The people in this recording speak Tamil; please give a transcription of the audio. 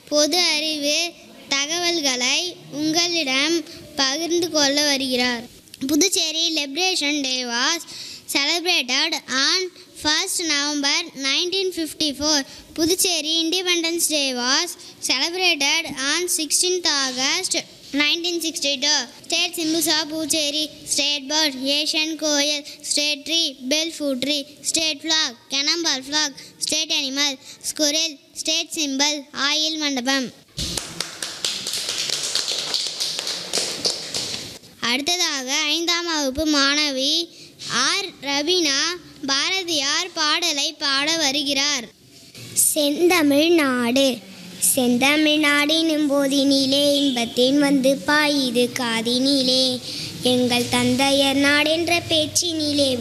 பொது அறிவு தகவல்களை உங்களிடம் பகிர்ந்து கொள்ள வருகிறார் Puducherry liberation day was celebrated on 1st November 1954. Puducherry Independence Day was celebrated on 16th August 1962. State symbols of Puducherry, state bird, Asian koel, state tree, Belfoot tree, state flag, cannonball flag, state animal, squirrel, state symbol, oil mandapam. அடுத்ததாக ஐந்தாம் வகுப்பு மாணவி ஆர் ரபீனா பாரதியார் பாடலை பாட வருகிறார் செந்தமிழ் நாடு செந்தமிழ் நாடினும் போதினிலே இன்பத்தேன் வந்து பாயுது காதினிலே எங்கள் தந்தையர் நாடென்ற பேச்சினிலே